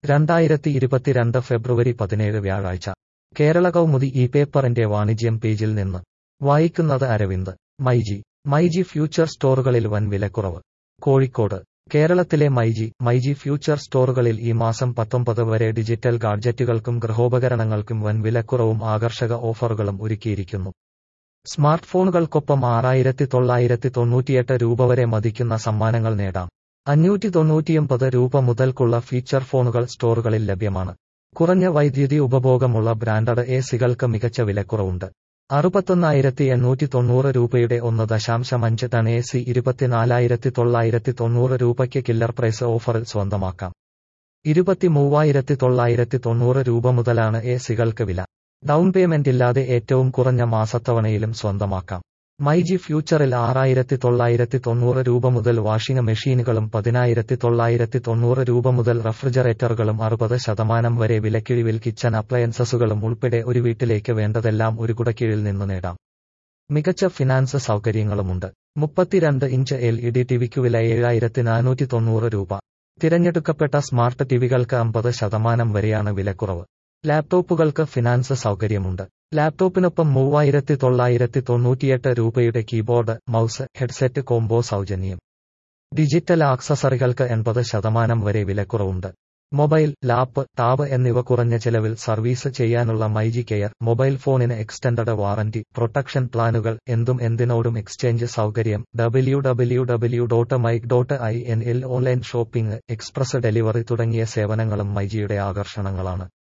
രണ്ടായിരത്തി ഇരുപത്തിരണ്ട് ഫെബ്രുവരി പതിനേഴ് വ്യാഴാഴ്ച കേരള കൗമുദി ഈ പേപ്പറിന്റെ വാണിജ്യം പേജിൽ നിന്ന് വായിക്കുന്നത് അരവിന്ദ് മൈജി മൈജി ഫ്യൂച്ചർ സ്റ്റോറുകളിൽ വൻ വിലക്കുറവ് കോഴിക്കോട് കേരളത്തിലെ മൈജി മൈജി ഫ്യൂച്ചർ സ്റ്റോറുകളിൽ ഈ മാസം പത്തൊമ്പത് വരെ ഡിജിറ്റൽ ഗാഡ്ജറ്റുകൾക്കും ഗൃഹോപകരണങ്ങൾക്കും വൻ വിലക്കുറവും ആകർഷക ഓഫറുകളും ഒരുക്കിയിരിക്കുന്നു സ്മാർട്ട് ഫോണുകൾക്കൊപ്പം ആറായിരത്തി തൊള്ളായിരത്തി തൊണ്ണൂറ്റിയെട്ട് രൂപ വരെ മതിക്കുന്ന സമ്മാനങ്ങൾ നേടാം അഞ്ഞൂറ്റി തൊണ്ണൂറ്റിയൊമ്പത് രൂപ മുതൽക്കുള്ള ഫീച്ചർ ഫോണുകൾ സ്റ്റോറുകളിൽ ലഭ്യമാണ് കുറഞ്ഞ വൈദ്യുതി ഉപഭോഗമുള്ള ബ്രാൻഡഡ് എ സികൾക്ക് മികച്ച വിലക്കുറവുണ്ട് അറുപത്തൊന്നായിരത്തി എണ്ണൂറ്റി തൊണ്ണൂറ് രൂപയുടെ ഒന്ന് ദശാംശം അഞ്ച് ടൺ എ സി ഇരുപത്തിനാലായിരത്തി തൊള്ളായിരത്തി തൊണ്ണൂറ് രൂപയ്ക്ക് കില്ലർ പ്രൈസ് ഓഫറിൽ സ്വന്തമാക്കാം ഇരുപത്തി മൂവായിരത്തി തൊള്ളായിരത്തി തൊണ്ണൂറ് രൂപ മുതലാണ് എ സികൾക്ക് വില ഡൗൺ പേയ്മെന്റ് ഇല്ലാതെ ഏറ്റവും കുറഞ്ഞ മാസത്തവണയിലും സ്വന്തമാക്കാം മൈജി ഫ്യൂച്ചറിൽ ആറായിരത്തി തൊള്ളായിരത്തി തൊണ്ണൂറ് രൂപ മുതൽ വാഷിംഗ് മെഷീനുകളും പതിനായിരത്തി തൊള്ളായിരത്തി തൊണ്ണൂറ് രൂപ മുതൽ റെഫ്രിജറേറ്ററുകളും അറുപത് ശതമാനം വരെ വിലക്കിഴിവിൽ കിച്ചൺ അപ്ലയൻസസുകളും ഉൾപ്പെടെ ഒരു വീട്ടിലേക്ക് വേണ്ടതെല്ലാം ഒരു കുടക്കീഴിൽ നിന്ന് നേടാം മികച്ച ഫിനാൻസ് സൗകര്യങ്ങളുമുണ്ട് മുപ്പത്തിരണ്ട് ഇഞ്ച് എൽ ഇ ഡി ടിവിക്ക് വില ഏഴായിരത്തി നാനൂറ്റി തൊണ്ണൂറ് രൂപ തിരഞ്ഞെടുക്കപ്പെട്ട സ്മാർട്ട് ടിവികൾക്ക് അമ്പത് ശതമാനം വരെയാണ് വിലക്കുറവ് ലാപ്ടോപ്പുകൾക്ക് ഫിനാൻസ് സൗകര്യമുണ്ട് ലാപ്ടോപ്പിനൊപ്പം മൂവായിരത്തി തൊള്ളായിരത്തി തൊണ്ണൂറ്റിയെട്ട് രൂപയുടെ കീബോർഡ് മൗസ് ഹെഡ്സെറ്റ് കോംബോ സൗജന്യം ഡിജിറ്റൽ ആക്സസറികൾക്ക് എൺപത് ശതമാനം വരെ വിലക്കുറവുണ്ട് മൊബൈൽ ലാപ്പ് ടാബ് എന്നിവ കുറഞ്ഞ ചെലവിൽ സർവീസ് ചെയ്യാനുള്ള മൈജി കെയർ മൊബൈൽ ഫോണിന് എക്സ്റ്റൻഡഡ് വാറന്റി പ്രൊട്ടക്ഷൻ പ്ലാനുകൾ എന്തും എന്തിനോടും എക്സ്ചേഞ്ച് സൗകര്യം W W W dot myG dot I N L online shopping express delivery തുടങ്ങിയ സേവനങ്ങളും മൈജിയുടെ ആകർഷണങ്ങളാണ്